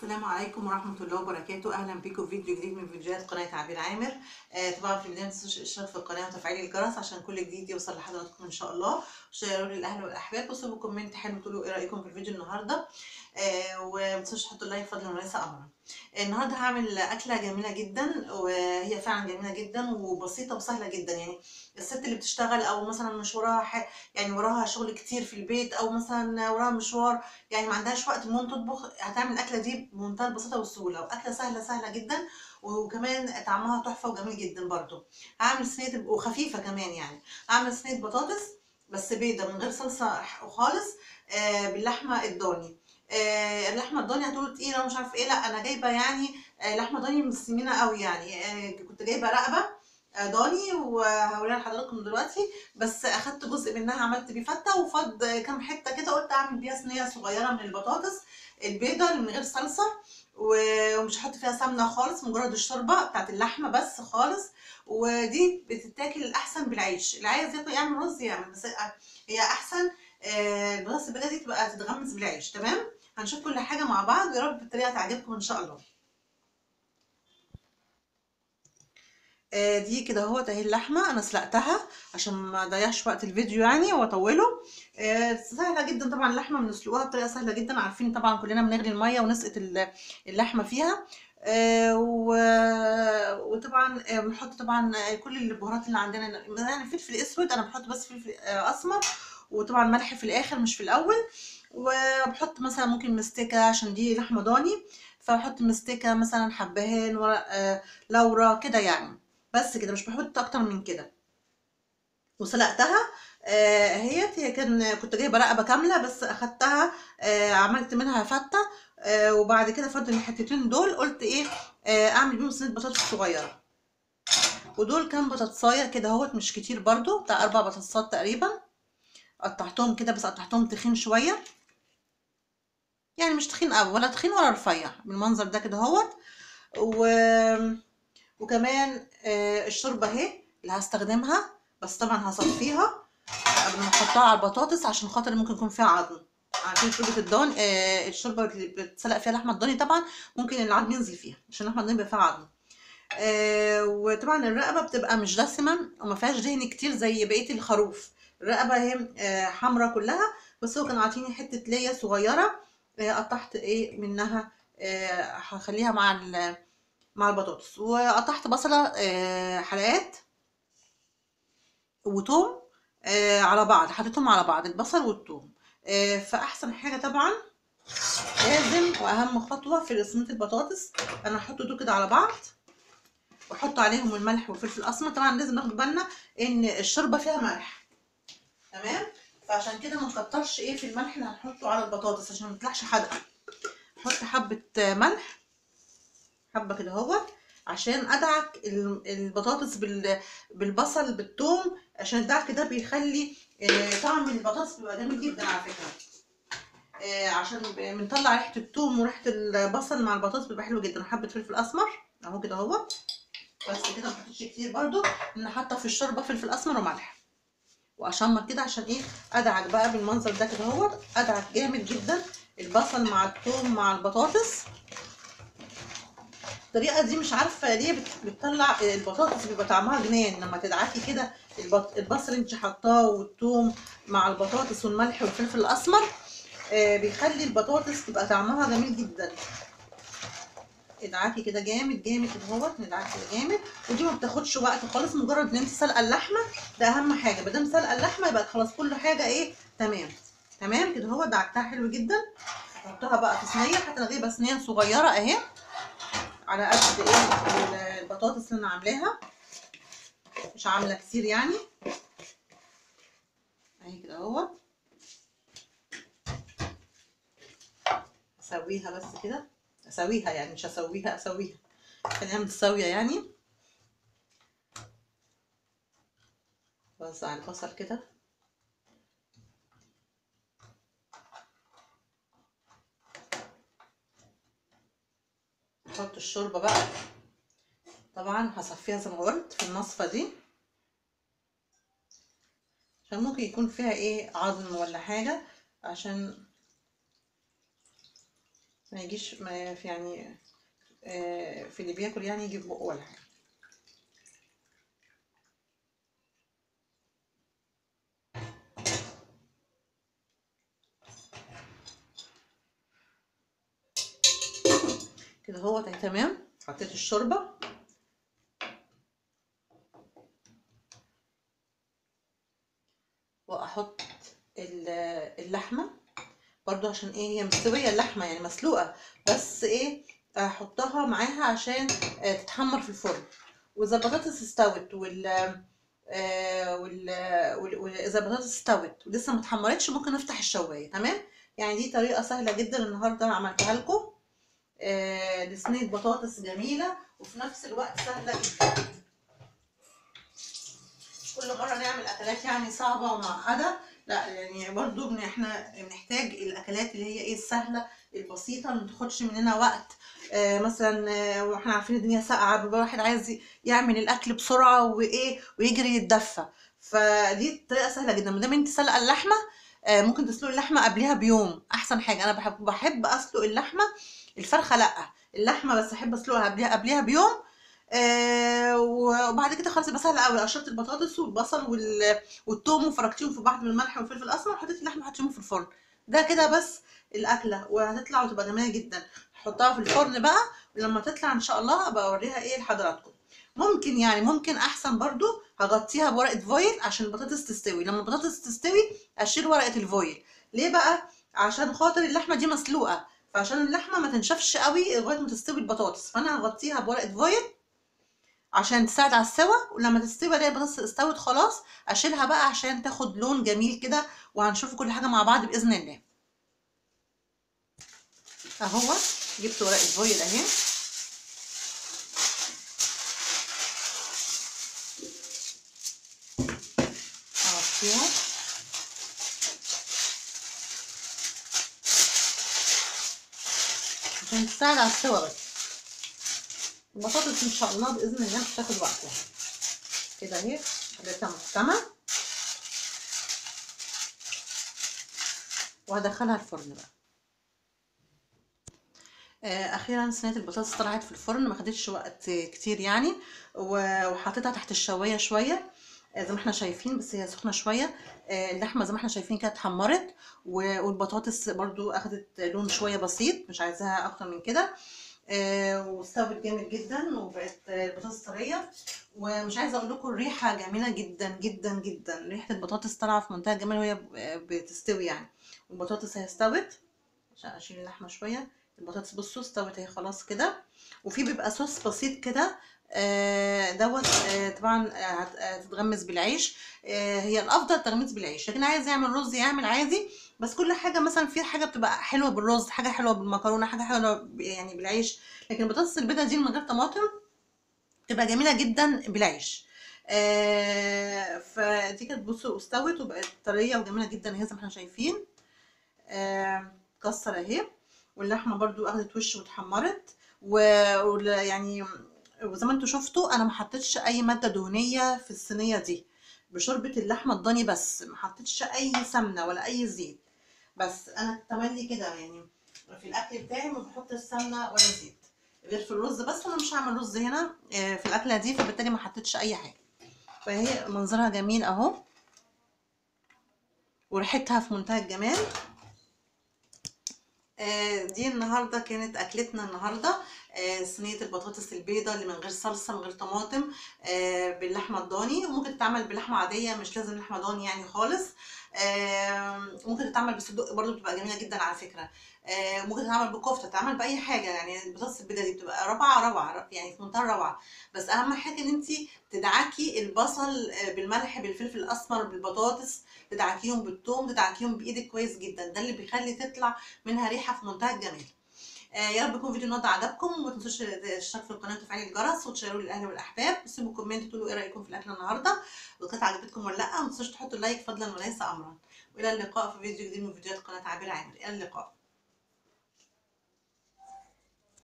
السلام عليكم ورحمة الله وبركاته أهلا بكم في فيديو جديد من فيديوهات قناة عبير عامر آه طبعا في البداية متنسوش الاشتراك في القناة وتفعيل الجرس عشان كل جديد يوصل لحضراتكم إن شاء الله وشيروا لي الأهل والأحباب وسيبوا كومنت حلو تقولوا إيه رأيكم في الفيديو النهاردة آه ومتنسوش تحطوا لايك فضلا وليس أمرا آه النهاردة هعمل أكلة جميلة جدا وهي فعلا جميلة جدا وبسيطة وسهلة جدا يعني الست اللي بتشتغل أو مثلا مش وراها ح- يعني وراها شغل كتير في البيت أو مثلا وراها مشوار يعني ما عندهاش وقت المهم تطبخ هتعمل الاكله دي بمنتهى البساطه والسهوله واكله سهله سهله جدا وكمان طعمها تحفه وجميل جدا برضو هعمل صينيه وخفيفه كمان يعني هعمل صينيه بطاطس بس بيضه من غير صلصه خالص آه باللحمه الضاني آه اللحمه الضاني هتقولوا تقيله ومش عارف ايه لا انا جايبه يعني آه لحمه ضاني مش سمينه قوي يعني آه كنت جايبه رقبه آه، ضاني وهوريها لحضراتكم دلوقتي بس اخدت جزء منها عملت بيه فته وفض كام حته كده قلت اعمل بيها صينيه صغيره من البطاطس البيضه اللي من غير صلصه و- ومش هحط فيها سمنه خالص مجرد الشوربه بتاعت اللحمه بس خالص ودي بتتاكل الاحسن بالعيش اللي عايز ياكل يعمل رز يعمل بس هي احسن آه، البطاطس البيضه دي تبقى تتغمس بالعيش تمام هنشوف كل حاجه مع بعض ويا رب الطريقه تعجبكم ان شاء الله آه، دي كده اهوت اهي اللحمه انا سلقتها عشان ما اضيعش وقت الفيديو يعني واطوله آه، سهله جدا طبعا اللحمه بنسلقوها بطريقه سهله جدا عارفين طبعا كلنا بنغلي الميه ونسقط ال- اللحمه فيها آه، و- وطبعا آه، بنحط طبعا آه، كل البهارات اللي عندنا يعني فلفل اسود انا بحط بس فلفل آه، اسمر وطبعا ملح في الاخر مش في الاول وبحط مثلا ممكن مستكه عشان دي لحمه ضاني فبحط مستكه مثلا حبهان ورق آه، لورا كده يعني بس كده مش بحط اكتر من كده وسلقتها آه هي هي كان كنت جايبه رقبه كامله بس اخدتها آه عملت منها فته آه وبعد كده فضل الحتتين دول قلت ايه آه اعمل بيهم صينيه بطاطس صغيره ودول كام بطاطسايه كده اهوت مش كتير برضو بتاع اربع بطاطسات تقريبا قطعتهم كده بس قطعتهم تخين شويه يعني مش تخين قوي ولا تخين ولا رفيع بالمنظر ده كده اهوت و... وكمان آه الشوربه اهي اللي هستخدمها بس طبعا هصفيها قبل ما احطها على البطاطس عشان خاطر ممكن يكون فيها عظم عارفين شوربه الضان آه الشوربه اللي بتسلق فيها لحمه الضاني طبعا ممكن العظم ينزل فيها عشان لحمه الضاني بيبقى فيها عظم آه وطبعا الرقبه بتبقى مش دسمه وما فيهاش دهن كتير زي بقيه الخروف الرقبه هي آه حمرا كلها بس هو كان عاطيني حته ليا صغيره آه قطعت ايه منها آه هخليها مع ال- مع البطاطس وقطعت بصله آه حلقات وتوم آه على بعض حطيتهم على بعض البصل والثوم آه فاحسن حاجه طبعا لازم واهم خطوه في صينيه البطاطس انا هحط دول كده على بعض واحط عليهم الملح والفلفل الاسمر طبعا لازم ناخد بالنا ان الشوربه فيها ملح تمام فعشان كده ما نكترش ايه في الملح اللي هنحطه على البطاطس عشان ما تطلعش حادقه احط حبه آه، ملح حبه كده اهوت عشان ادعك ال- البطاطس بال- بالبصل بالثوم عشان الدعك ده بيخلي آه، طعم البطاطس بيبقى جميل جدا على فكره آه، عشان ب- بنطلع ريحه الثوم وريحه البصل مع البطاطس بيبقى حلو جدا وحبه فلفل اسمر اهو كده اهوت بس كده ما تحطش كتير برضو ان حاطه في الشوربه فلفل اسمر وملح واشمر كده عشان ايه ادعك بقى بالمنظر ده كده اهوت ادعك جامد جدا البصل مع الثوم مع البطاطس الطريقه دي مش عارفه ليه بت- بتطلع البطاطس بيبقى طعمها جنان لما تدعكي كده البط... البصل اللي انت حطاه والثوم مع البطاطس والملح والفلفل الاسمر آه بيخلي البطاطس تبقى طعمها جميل جدا ادعكي كده جامد جامد كده اهوت ندعكي كده جامد ودي ما بتاخدش وقت خالص مجرد ان انت سلقه اللحمه ده اهم حاجه ما دام سلقه اللحمه يبقى خلاص كل حاجه ايه تمام تمام كده اهوت دعكتها حلو جدا احطها بقى في صينيه حتى انا جايبه صينيه صغيره اهي على قد ايه البطاطس اللي انا عاملاها مش عامله كتير يعني اهي كده اهو اسويها بس كده اسويها يعني مش اسويها اسويها خليها متساويه يعني وزع البصل كده نحط الشوربه بقى طبعا هصفيها زي ما قلت في المصفى دي عشان ممكن يكون فيها ايه عظم ولا حاجة عشان ما يجيش ما في يعني آه، في اللي بياكل يعني يجي في بقه ولا حاجه كده هو تمام حطيت الشوربه واحط ال- اللحمه برضو عشان ايه هي مستويه اللحمه يعني مسلوقه بس ايه احطها معاها عشان آه، تتحمر في الفرن واذا البطاطس استوت وال آه، وال وال- واذا البطاطس استوت ولسه ما اتحمرتش ممكن نفتح الشوايه تمام يعني دي طريقه سهله جدا النهارده انا عملتها لكم آه، لصينيه بطاطس جميله وفي نفس الوقت سهله جدا مش كل مره نعمل اكلات يعني صعبه ومعقده لا يعني برضو بن احنا بنحتاج الاكلات اللي هي ايه السهله البسيطه ما تاخدش مننا وقت آه مثلا آه واحنا عارفين الدنيا ساقعه بيبقى الواحد عايز يعمل الاكل بسرعه وايه ويجري يتدفى فدي طريقه سهله جدا ما دام انت سلقه اللحمه آه ممكن تسلقي اللحمه قبلها بيوم احسن حاجه انا بحب بحب اسلق اللحمه الفرخه لا اللحمه بس احب اسلقها قبلها قبلها بيوم آه وبعد كده خلاص يبقى سهل قوي قشرت البطاطس والبصل وال... والثوم وفركتيهم في بعض بالملح والفلفل الاسمر وحطيت اللحمه حطيتهم في الفرن ده كده بس الاكله وهتطلع وتبقى جميله جدا هحطها في الفرن بقى ولما تطلع ان شاء الله ابقى اوريها ايه لحضراتكم ممكن يعني ممكن احسن برضو هغطيها بورقه فويل عشان البطاطس تستوي لما البطاطس تستوي اشيل ورقه الفويل ليه بقى عشان خاطر اللحمه دي مسلوقه فعشان اللحمه ما تنشفش قوي لغايه ما تستوي البطاطس فانا هغطيها بورقه فويل عشان تساعد على السوا ولما تستوي الاقي البطاطس استوت خلاص اشيلها بقى عشان تاخد لون جميل كده وهنشوف كل حاجه مع بعض باذن الله اهو جبت ورقه فويل اهي اغطيها عشان تساعد على السوا بس البطاطس ان شاء الله باذن الله مش هتاخد وقت يعني كده اهي خليتها محكمه وهدخلها الفرن بقى آه، اخيرا صينيه البطاطس طلعت في الفرن ما خدتش وقت كتير يعني و- وحطيتها تحت الشوايه شويه آه، زي ما احنا شايفين بس هي سخنه شويه آه، اللحمه زي ما احنا شايفين كده اتحمرت و- والبطاطس برضو اخدت لون شويه بسيط مش عايزاها اكتر من كده آه، واستوت جامد جدا وبقت آه، البطاطس طريه ومش عايزه اقول لكم الريحه جميله جدا جدا جدا ريحه البطاطس طالعه في منتهى الجمال وهي ب- بتستوي يعني والبطاطس هي استوت عشان اشيل اللحمه شويه البطاطس بصوا استوت اهي خلاص كده وفي بيبقى صوص بسيط كده آه، دوت آه، طبعا آه، هت- آه، تتغمس بالعيش آه، هي الافضل تغميس بالعيش لكن عايز يعمل رز يعمل عادي بس كل حاجه مثلا في حاجه بتبقى حلوه بالرز حاجه حلوه بالمكرونه حاجه حلوه ب- يعني بالعيش لكن البطاطس البيضاء دي من غير طماطم تبقى جميله جدا بالعيش آه فدي كانت بصوا استوت وبقت طريه وجميله جدا اهي زي ما احنا شايفين آه كسر اهي واللحمه برضو اخدت وش واتحمرت و- وال- يعني وزي ما انتوا شفتوا انا ما حطيتش اي ماده دهنيه في الصينيه دي بشوربه اللحمه الضاني بس ما حطيتش اي سمنه ولا اي زيت بس انا تملي كده يعني في الاكل بتاعي ما بحطش سمنه ولا زيت غير في الرز بس انا مش هعمل رز هنا آه، في الاكله دي فبالتالي ما حطيتش اي حاجه فهي منظرها جميل اهو وريحتها في منتهى الجمال آه، دي النهارده كانت اكلتنا النهارده آه، صينيه البطاطس البيضاء اللي من غير صلصه من غير طماطم آه، باللحمه الضاني وممكن تتعمل بلحمه عاديه مش لازم لحمه ضاني يعني خالص آه، ممكن تتعمل بالصدق برضو بتبقى جميله جدا على فكره آه، ممكن تتعمل بكفته تتعمل باي حاجه يعني البطاطس البيضاء دي بتبقى روعه روعه يعني في منتهى الروعه بس اهم حاجه ان انت تدعكي البصل آه، بالملح بالفلفل الاسمر بالبطاطس تدعكيهم بالثوم تدعكيهم بايدك كويس جدا ده اللي بيخلي تطلع منها ريحه في منتهى الجمال آه يا رب يكون فيديو النهارده عجبكم وما تنسوش تشتركوا في القناه وتفعيل الجرس وتشيروا للاهل والاحباب سيبوا كومنت تقولوا ايه رايكم في الاكل النهارده وكانت عجبتكم ولا لا ما تنسوش تحطوا لايك فضلا وليس امرا والى اللقاء في فيديو جديد من فيديوهات قناه عابر عامر الى اللقاء